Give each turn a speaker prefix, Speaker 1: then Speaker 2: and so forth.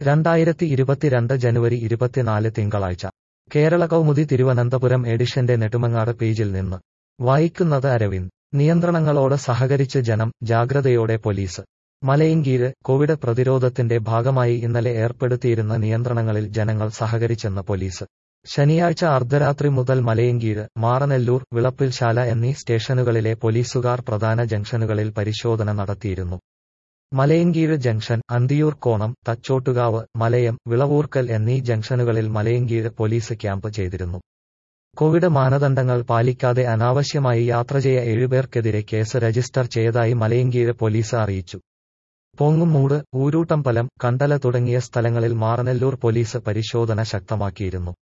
Speaker 1: രണ്ടായിരത്തി ഇരുപത്തിരണ്ട് ജനുവരി ഇരുപത്തിനാല് തിങ്കളാഴ്ച കേരള കൗമുദി തിരുവനന്തപുരം എഡിഷന്റെ നെടുമങ്ങാട് പേജിൽ നിന്ന് വായിക്കുന്നത് അരവിന്ദ് നിയന്ത്രണങ്ങളോട് സഹകരിച്ച് ജനം ജാഗ്രതയോടെ പോലീസ് മലയങ്കീര് കോവിഡ് പ്രതിരോധത്തിന്റെ ഭാഗമായി ഇന്നലെ ഏർപ്പെടുത്തിയിരുന്ന നിയന്ത്രണങ്ങളിൽ ജനങ്ങൾ സഹകരിച്ചെന്ന് പോലീസ് ശനിയാഴ്ച അർദ്ധരാത്രി മുതൽ മലയങ്കീര് മാറനെല്ലൂർ വിളപ്പിൽശാല എന്നീ സ്റ്റേഷനുകളിലെ പോലീസുകാർ പ്രധാന ജംഗ്ഷനുകളിൽ പരിശോധന നടത്തിയിരുന്നു മലയങ്കീഴ് ജംഗ്ഷൻ അന്തിയൂർ കോണം തച്ചോട്ടുകാവ് മലയം വിളവൂർക്കൽ എന്നീ ജംഗ്ഷനുകളിൽ മലയങ്കീഴ് പോലീസ് ക്യാമ്പ് ചെയ്തിരുന്നു കോവിഡ് മാനദണ്ഡങ്ങൾ പാലിക്കാതെ അനാവശ്യമായി യാത്ര ചെയ്യ ഏഴുപേർക്കെതിരെ കേസ് രജിസ്റ്റർ ചെയ്തതായി മലയങ്കീഴ് പോലീസ് അറിയിച്ചു പോങ്ങുമൂട് ഊരൂട്ടമ്പലം കണ്ടല തുടങ്ങിയ സ്ഥലങ്ങളിൽ മാറനെല്ലൂർ പോലീസ് പരിശോധന ശക്തമാക്കിയിരുന്നു